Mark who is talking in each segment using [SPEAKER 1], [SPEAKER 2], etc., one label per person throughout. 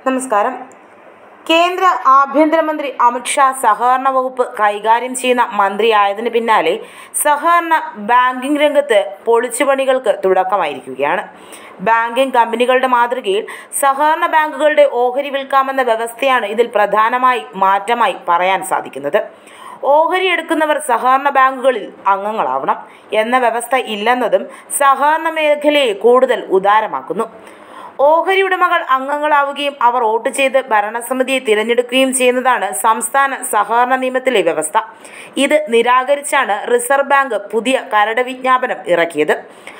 [SPEAKER 1] നമസ്കാരം കേന്ദ്ര ആഭ്യന്തരമന്ത്രി അമിത്ഷാ സഹകരണ വകുപ്പ് കൈകാര്യം ചെയ്യുന്ന മന്ത്രിയായതിനു പിന്നാലെ സഹകരണ ബാങ്കിംഗ് രംഗത്ത് പൊളിച്ചുപണികൾക്ക് തുടക്കമായിരിക്കുകയാണ് ബാങ്കിംഗ് കമ്പനികളുടെ മാതൃകയിൽ സഹകരണ ബാങ്കുകളുടെ ഓഹരി വിൽക്കാമെന്ന വ്യവസ്ഥയാണ് ഇതിൽ പ്രധാനമായി മാറ്റമായി പറയാൻ സാധിക്കുന്നത് ഓഹരി എടുക്കുന്നവർ സഹകരണ ബാങ്കുകളിൽ അംഗങ്ങളാവണം എന്ന വ്യവസ്ഥ ഇല്ലെന്നതും സഹകരണ മേഖലയെ കൂടുതൽ ഉദാരമാക്കുന്നു ഓഹരി ഉടമകൾ അംഗങ്ങളാവുകയും അവർ വോട്ട് ചെയ്ത് ഭരണസമിതിയെ തിരഞ്ഞെടുക്കുകയും ചെയ്യുന്നതാണ് സംസ്ഥാന സഹകരണ നിയമത്തിലെ വ്യവസ്ഥ ഇത് നിരാകരിച്ചാണ് റിസർവ് ബാങ്ക് പുതിയ കരട് വിജ്ഞാപനം ഇറക്കിയത്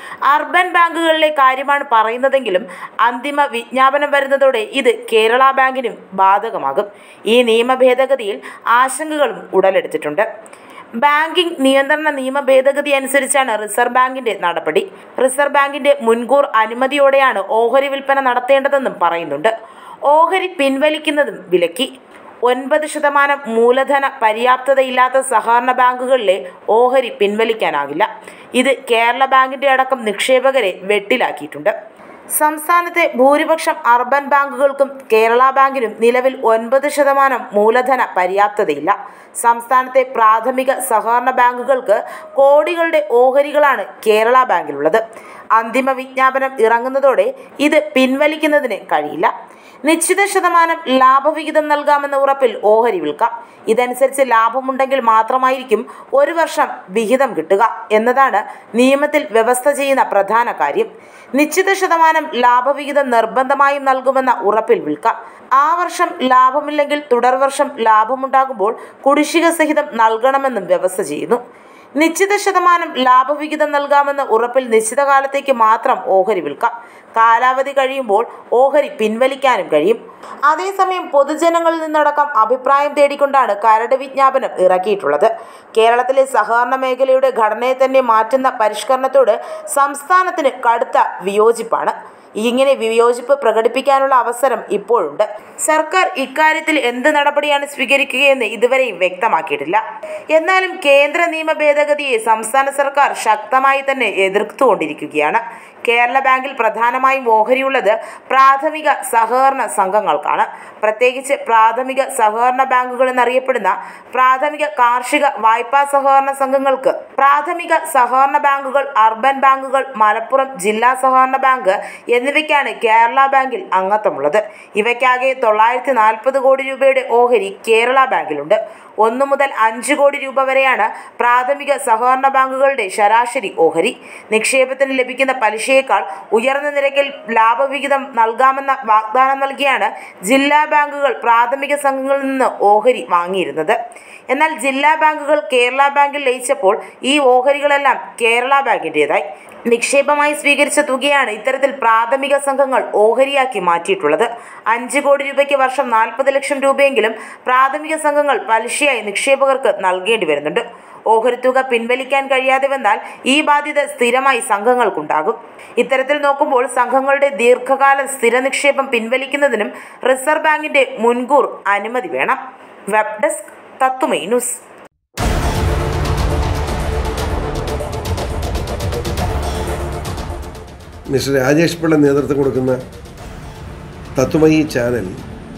[SPEAKER 1] അർബൻ ബാങ്കുകളിലെ കാര്യമാണ് പറയുന്നതെങ്കിലും അന്തിമ വിജ്ഞാപനം വരുന്നതോടെ ഇത് കേരള ബാങ്കിനും ബാധകമാകും ഈ നിയമ ഭേദഗതിയിൽ ആശങ്കകളും ഉടലെടുത്തിട്ടുണ്ട് ബാങ്കിംഗ് നിയന്ത്രണ നിയമ ഭേദഗതി അനുസരിച്ചാണ് റിസർവ് ബാങ്കിന്റെ നടപടി റിസർവ് ബാങ്കിന്റെ മുൻകൂർ അനുമതിയോടെയാണ് ഓഹരി വിൽപ്പന നടത്തേണ്ടതെന്നും പറയുന്നുണ്ട് ഓഹരി പിൻവലിക്കുന്നതും വിലക്കി ഒൻപത് ശതമാനം മൂലധന പര്യാപ്തതയില്ലാത്ത സഹകരണ ബാങ്കുകളിലെ ഓഹരി പിൻവലിക്കാനാകില്ല ഇത് കേരള ബാങ്കിന്റെ അടക്കം നിക്ഷേപകരെ വെട്ടിലാക്കിയിട്ടുണ്ട് സംസ്ഥാനത്തെ ഭൂരിപക്ഷം അർബൻ ബാങ്കുകൾക്കും കേരള ബാങ്കിനും നിലവിൽ ഒൻപത് ശതമാനം മൂലധന പര്യാപ്തതയില്ല സംസ്ഥാനത്തെ പ്രാഥമിക സഹകരണ ബാങ്കുകൾക്ക് കോടികളുടെ ഓഹരികളാണ് കേരള ബാങ്കിലുള്ളത് അന്തിമ വിജ്ഞാപനം ഇറങ്ങുന്നതോടെ ഇത് പിൻവലിക്കുന്നതിന് കഴിയില്ല നിശ്ചിത ശതമാനം ലാഭവിഹിതം നൽകാമെന്ന ഉറപ്പിൽ ഓഹരി വിൽക്കാം ഇതനുസരിച്ച് ലാഭമുണ്ടെങ്കിൽ മാത്രമായിരിക്കും ഒരു വർഷം വിഹിതം കിട്ടുക എന്നതാണ് നിയമത്തിൽ വ്യവസ്ഥ ചെയ്യുന്ന പ്രധാന കാര്യം നിശ്ചിത ശതമാനം ലാഭവിഹിതം നിർബന്ധമായും നൽകുമെന്ന ഉറപ്പിൽ വിൽക്കാം ആ വർഷം ലാഭമില്ലെങ്കിൽ തുടർവർഷം ലാഭമുണ്ടാകുമ്പോൾ കുടിശ്ശിക സഹിതം നൽകണമെന്നും വ്യവസ്ഥ ചെയ്യുന്നു നിശ്ചിത ശതമാനം ലാഭവിഹിതം നൽകാമെന്ന ഉറപ്പിൽ നിശ്ചിത കാലത്തേക്ക് മാത്രം ഓഹരി വിൽക്കാം കാലാവധി കഴിയുമ്പോൾ ഓഹരി പിൻവലിക്കാനും കഴിയും അതേസമയം പൊതുജനങ്ങളിൽ നിന്നടക്കം അഭിപ്രായം തേടിക്കൊണ്ടാണ് കരട് വിജ്ഞാപനം ഇറക്കിയിട്ടുള്ളത് കേരളത്തിലെ സഹകരണ മേഖലയുടെ ഘടനയെ തന്നെ മാറ്റുന്ന പരിഷ്കരണത്തോട് സംസ്ഥാനത്തിന് കടുത്ത വിയോജിപ്പാണ് ഇങ്ങനെ വിയോജിപ്പ് പ്രകടിപ്പിക്കാനുള്ള അവസരം ഇപ്പോഴുണ്ട് സർക്കാർ ഇക്കാര്യത്തിൽ എന്ത് നടപടിയാണ് സ്വീകരിക്കുകയെന്ന് ഇതുവരെയും വ്യക്തമാക്കിയിട്ടില്ല എന്നാലും കേന്ദ്ര നിയമ ഭേദഗതിയെ സംസ്ഥാന സർക്കാർ ശക്തമായി തന്നെ എതിർത്തുകൊണ്ടിരിക്കുകയാണ് കേരള ബാങ്കിൽ പ്രധാനമായും ഓഹരിയുള്ളത് പ്രാഥമിക സഹകരണ സംഘങ്ങൾക്കാണ് പ്രത്യേകിച്ച് പ്രാഥമിക സഹകരണ ബാങ്കുകൾ എന്നറിയപ്പെടുന്ന പ്രാഥമിക കാർഷിക വായ്പാ സഹകരണ സംഘങ്ങൾക്ക് പ്രാഥമിക സഹകരണ ബാങ്കുകൾ അർബൻ ബാങ്കുകൾ മലപ്പുറം ജില്ലാ സഹകരണ ബാങ്ക് എന്നിവയ്ക്കാണ് കേരള ബാങ്കിൽ അംഗത്വമുള്ളത് ഇവയ്ക്കാകെ തൊള്ളായിരത്തി നാൽപ്പത് കോടി രൂപയുടെ ഓഹരി കേരള ബാങ്കിലുണ്ട് ഒന്ന് മുതൽ അഞ്ച് കോടി രൂപ വരെയാണ് പ്രാഥമിക സഹകരണ ബാങ്കുകളുടെ ശരാശരി ഓഹരി നിക്ഷേപത്തിന് ലഭിക്കുന്ന പലിശയേക്കാൾ ഉയർന്ന നിരക്കിൽ ലാഭവിഹിതം നൽകാമെന്ന വാഗ്ദാനം നൽകിയാണ് ജില്ലാ ബാങ്കുകൾ പ്രാഥമിക സംഘങ്ങളിൽ നിന്ന് ഓഹരി വാങ്ങിയിരുന്നത് എന്നാൽ ജില്ലാ ബാങ്കുകൾ കേരള ബാങ്കിൽ ലയിച്ചപ്പോൾ ഈ ഓഹരികളെല്ലാം കേരള ബാങ്കിൻ്റെതായി നിക്ഷേപമായി സ്വീകരിച്ച തുകയാണ് ഇത്തരത്തിൽ പ്രാഥമിക സംഘങ്ങൾ ഓഹരിയാക്കി മാറ്റിയിട്ടുള്ളത് അഞ്ച് കോടി രൂപയ്ക്ക് വർഷം നാൽപ്പത് ലക്ഷം രൂപയെങ്കിലും പ്രാഥമിക സംഘങ്ങൾ പലിശയായി നിക്ഷേപകർക്ക് നൽകേണ്ടി വരുന്നുണ്ട് ഓഹരി തുക പിൻവലിക്കാൻ കഴിയാതെ വന്നാൽ ഈ ബാധ്യത സ്ഥിരമായി സംഘങ്ങൾക്കുണ്ടാകും ഇത്തരത്തിൽ നോക്കുമ്പോൾ സംഘങ്ങളുടെ ദീർഘകാല സ്ഥിര നിക്ഷേപം പിൻവലിക്കുന്നതിനും റിസർവ് ബാങ്കിന്റെ മുൻകൂർ അനുമതി വേണം web desk Tatwamayi news
[SPEAKER 2] mister Rajesh Pillai നേതൃത്വം കൊടുക്കുന്ന തത്വമയി ചാനൽ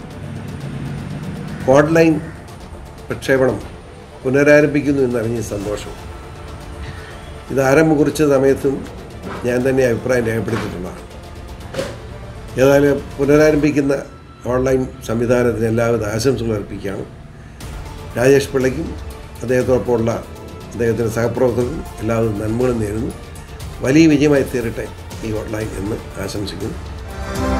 [SPEAKER 2] ഓൺലൈൻ പ്രക്ഷേപണം പുനരാരംഭിക്കുന്നു എന്നറിഞ്ഞ സന്തോഷം ഇത് ആരംഭം കുറിച്ച സമയത്തും ഞാൻ തന്നെ അഭിപ്രായം രേഖപ്പെടുത്തിയിട്ടുള്ളതാണ് ഏതായാലും പുനരാരംഭിക്കുന്ന ഓൺലൈൻ സംവിധാനത്തിന് എല്ലാവിധ ആശംസകൾ അർപ്പിക്കുകയാണ് രാജേഷ് പിള്ളയ്ക്കും അദ്ദേഹത്തോടൊപ്പമുള്ള അദ്ദേഹത്തിൻ്റെ സഹപ്രവർത്തകർക്കും എല്ലാവിധ നന്മകളും നേരുന്നു വലിയ വിജയമായി തീരട്ടെ ഈ ഓൺലൈൻ എന്ന് ആശംസിക്കുന്നു